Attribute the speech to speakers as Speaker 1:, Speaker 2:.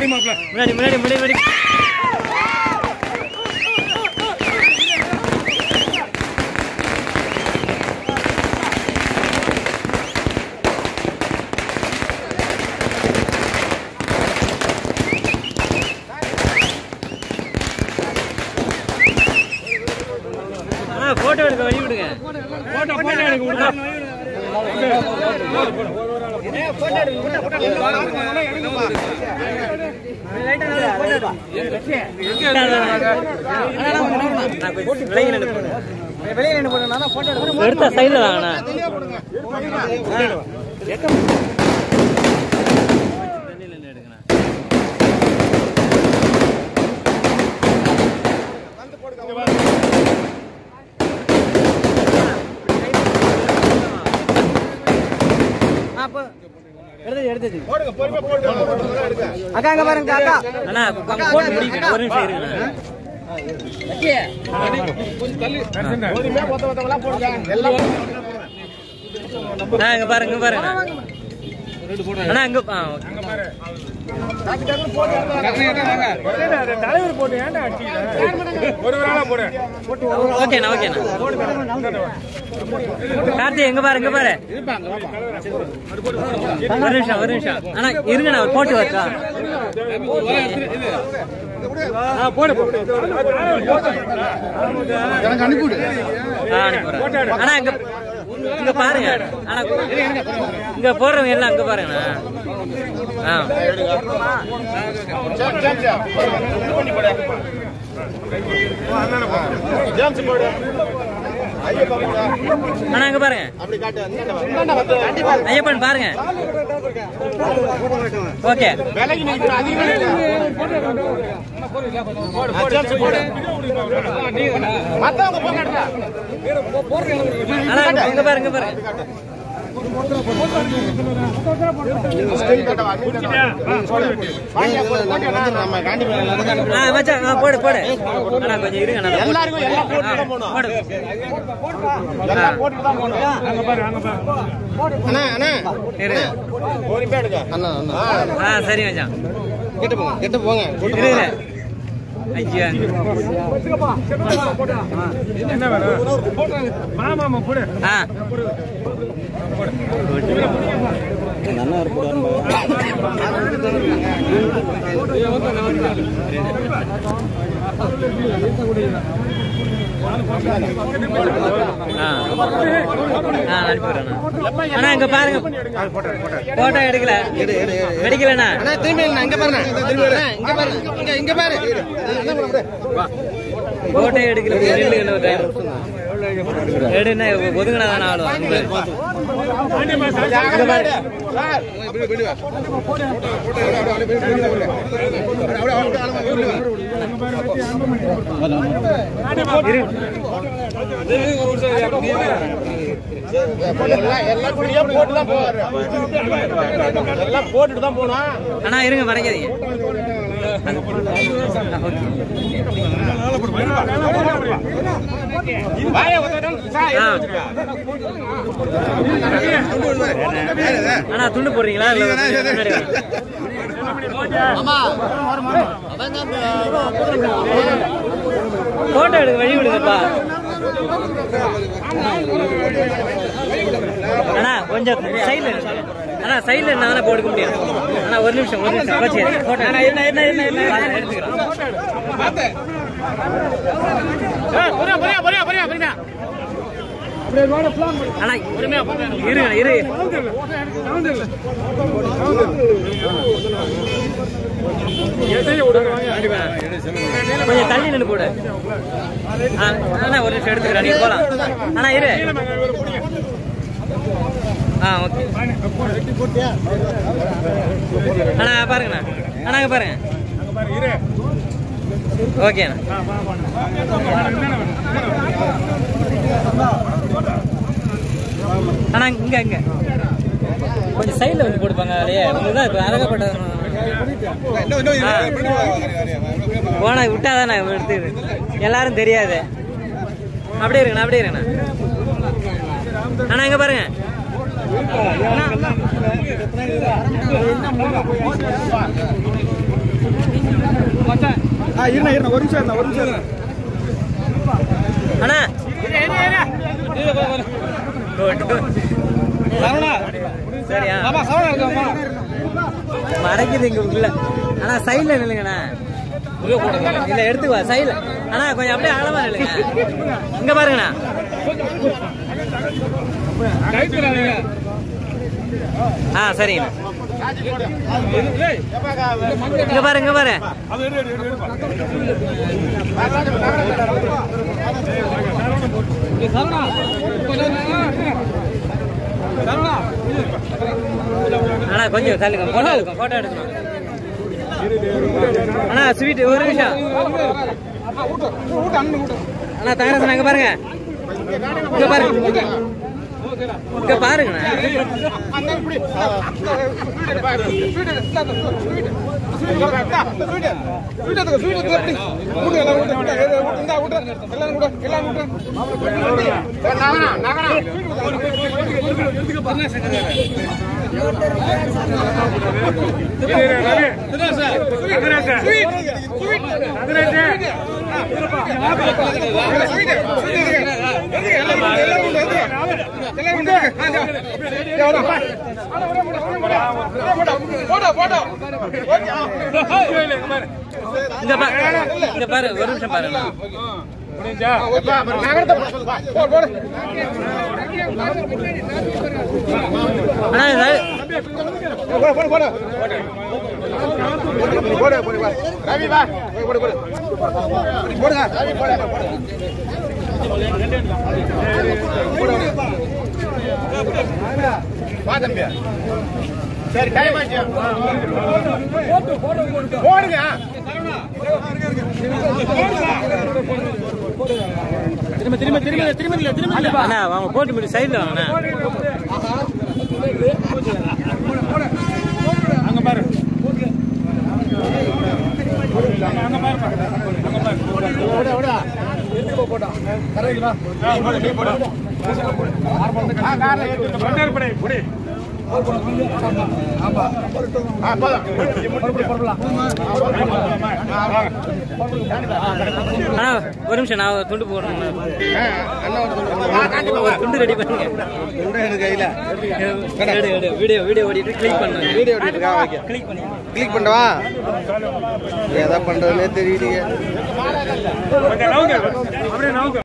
Speaker 1: முன்னாடி முன்னாடி முன்னாடி முன்னாடி ஆ போட்டோ எடுக்க வழி விடுங்க எடுத்த சைடுல தாங்கண்ணா
Speaker 2: அக்கா அங்க பாருங்க அக்கா
Speaker 1: அண்ணா அங்க போட்டு முடிக்கணும் ஒரு நிமிஷம் இருங்கண்ணா அண்ணா இங்க பாருங்க இங்க பாருங்க அண்ணா இங்க ஆ ஓகே
Speaker 3: தலைவர் போட்டு ஏன்டா அடிச்சுக்கிட்ட ஒரு வேளா போடு
Speaker 1: ஓகேண்ணா ஓகேண்ணா கார்த்தி எங்க பாரு எங்க பாரு ஒரு நிமிஷம் ஒரு நிமிஷம் அண்ணா இருங்கண்ணா அவர் போட்டு வச்சா
Speaker 3: ஆ, போடு போடு
Speaker 2: எனக்கு அனுப்பிவிடு
Speaker 1: ஆ, அனுப்பிடுறேன். அண்ணா இங்க இங்க பாருங்க அண்ணா இங்க போடுறவங்க எல்லாம் அங்க பாருங்கண்ணா ஆ அண்ணா இங்க பாருங்க ஐயப்பன் பாருங்க ஓகே அண்ணா இங்க- இங்க பாருங்க இங்க பாருங்க ஆ மச்சான் ஆ, போடு போடு அண்ணா கொஞ்சம் இருங்க நான் எல்லாருக்கும் எல்லாம் போடு போடு
Speaker 3: அங்க பாரு அங்க பாரு
Speaker 2: அண்ணா அண்ணா
Speaker 1: இருங்க
Speaker 2: அண்ணா அண்ணா
Speaker 1: ஆ சரி மச்சான்
Speaker 2: கிட்ட போங்க கிட்ட போங்க
Speaker 1: இரு இரு ஐயா
Speaker 3: என்ன வேணும் மாமா மாமா போடு
Speaker 1: ஆ ஆ ஆ அனுப்பிடுறேண்ணா அண்ணா இங்க பாருங்க போட்டோ எடுக்கல எடுக்கலண்ணா
Speaker 2: அண்ணா திரும்பி இல்ல, இங்க பாருங்க அண்ணா, இங்க பாருங்க இங்க இங்க பாரு
Speaker 1: போட்டோ எடுக்கல நில்லுங்க ஒரு time. எடுன்னா ஒதுங்கினா தானே ஆளும் அங்க இங்க பாரு இரு
Speaker 2: எல்லாம் போட்டுட்டு தான் போனா
Speaker 1: அண்ணா இருங்க மறைக்காதீங்க ஆ. அண்ணா துண்டு போடுறீங்களா இல்ல முன்னாடி வாங்க. போட்டோ எடுக்க வழி விடுங்கப்பா அண்ணா கொஞ்சம் சைடுல அண்ணா சைடுல என்ன தானே போடுக்க முடியும் அண்ணா ஒரு நிமிஷம் ஒரு நிமிஷம் கோச்சி போட்டோ அண்ணா என்ன என்ன என்ன என்ன எடுத்துக்கிறோம் அண்ணா இருங்க இரு கொஞ்சம் தள்ளி நின்று போடு ஆ, அண்ணா ஒரு நிமிஷம் எடுத்துக்கிறேன் நீங்க போலாம் அண்ணா இரு ஆ ஓகே அண்ணா பாருங்கண்ணா அண்ணா இங்க பாருங்க ஓகேண்ணா அண்ணா இங்க இங்க கொஞ்சம் சைடில் வந்து கொடுப்பாங்க அதையே இதுதான் இப்போ அழகப்பட்ட போனா விட்டாதான் நான் எடுத்து எல்லாரும் தெரியாது அப்படியே இருங்கண்ணா அப்படியே இருங்கண்ணா அண்ணா இங்க பாருங்க
Speaker 2: ஆ இருண்ணா இருண்ணா ஒரு நிமிஷம் இருண்ணா ஒரு நிமிஷம் இருண்ணா
Speaker 1: அண்ணா சரியா மறைக்குது இங்க உள்ள ஆனா சைடுல நில்லுங்கண்ணா இல்ல எடுத்துக்குவா சைடுல அண்ணா கொஞ்சம் அப்படியே ஆழமா நில்லுங்க இங்க பாருங்கண்ணா ஆ சரிங்கண்ணா இங்க பாரு இங்க பாரு அண்ணா கொஞ்சம் தள்ளுங்க போட்டோ எடுக்கணும் போட்டோ எடுக்கணும் அண்ணா ஸ்வீட் ஒரு நிமிஷம் அண்ணா தங்கரசன் அங்க பாருங்க இங்க பாருங்க இங்க பாருங்கண்ணா இங்க பாரு இங்க பாரு ஒரு நிமிஷம் பாருங்க அண்ணா இது-
Speaker 2: சரி டைம் ஆச்சு போடுங்க திரும்ப திரும்ப திரும்ப திரும்ப இல்ல திரும்ப இல்ல
Speaker 1: அண்ணா அவங்க போட்டு முடி சைடுல வாங்கண்ணா
Speaker 3: அங்க பாரு அங்க பாரு படி படி
Speaker 1: அண்ணா ஒரு நிமிஷம் நான் ஒரு துண்டு போடணும் ஒரு துண்டு ரெடி பண்ணுங்க
Speaker 2: கையில
Speaker 1: எடு, எடு, வீடியோ வீடியோ ஓடிட்டு கிளிக் பண்ணுங்க
Speaker 2: வீடியோ எடுத்துட்டு இருக்கா ஓகே
Speaker 1: கிளிக் பண்ணி
Speaker 2: கிளிக் பண்ணவா எதை பண்றதுன்னே தெரியலையே
Speaker 3: கொஞ்சம் நவுங்க அப்படியே நவுங்க